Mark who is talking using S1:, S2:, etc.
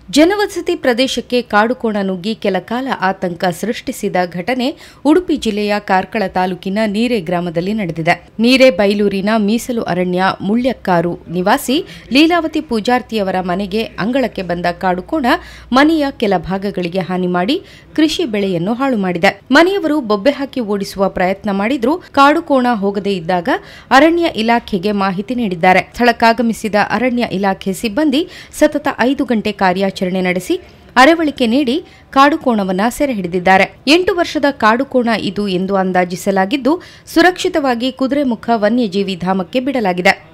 S1: ಜನವಸತಿ ಪ್ರದೇಶಕ್ಕೆ ಕಾಡುಕೋಣ ನುಗ್ಗಿ ಕೆಲ ಕಾಲ ಆತಂಕ ಸೃಷ್ಟಿಸಿದ ಘಟನೆ ಉಡುಪಿ ಜಿಲ್ಲೆಯ ಕಾರ್ಕಳ ತಾಲೂಕಿನ ನೀರೆ ಗ್ರಾಮದಲ್ಲಿ ನಡೆದಿದೆ ನೀರೆ ಬೈಲೂರಿನ ಮೀಸಲು ಅರಣ್ಯ ಮುಳ್ಯಕ್ಕಾರು ನಿವಾಸಿ ಲೀಲಾವತಿ ಪೂಜಾರ್ತಿಯವರ ಮನೆಗೆ ಅಂಗಳಕ್ಕೆ ಬಂದ ಕಾಡುಕೋಣ ಮನೆಯ ಕೆಲ ಭಾಗಗಳಿಗೆ ಹಾನಿ ಮಾಡಿ ಕೃಷಿ ಬೆಳೆಯನ್ನು ಹಾಳು ಮಾಡಿದೆ ಮನೆಯವರು ಬೊಬ್ಬೆ ಹಾಕಿ ಓಡಿಸುವ ಪ್ರಯತ್ನ ಮಾಡಿದ್ರೂ ಕಾಡುಕೋಣ ಹೋಗದೇ ಇದ್ದಾಗ ಅರಣ್ಯ ಇಲಾಖೆಗೆ ಮಾಹಿತಿ ನೀಡಿದ್ದಾರೆ ಸ್ಥಳಕ್ಕಾಗಮಿಸಿದ ಅರಣ್ಯ ಇಲಾಖೆ ಸಿಬ್ಬಂದಿ ಸತತ ಐದು ಗಂಟೆ ಕಾರ್ಯಾಚರಣೆ ನಡೆಸಿ ಅರವಳಿಕೆ ನೀಡಿ ಕಾಡುಕೋಣವನ್ನ ಸೆರೆ ಹಿಡಿದಿದ್ದಾರೆ ಎಂಟು ವರ್ಷದ ಕಾಡುಕೋಣ ಇದು ಎಂದು ಅಂದಾಜಿಸಲಾಗಿದ್ದು ಸುರಕ್ಷಿತವಾಗಿ ಕುದುರೆಮುಖ ವನ್ಯಜೀವಿ ಧಾಮಕ್ಕೆ ಬಿಡಲಾಗಿದೆ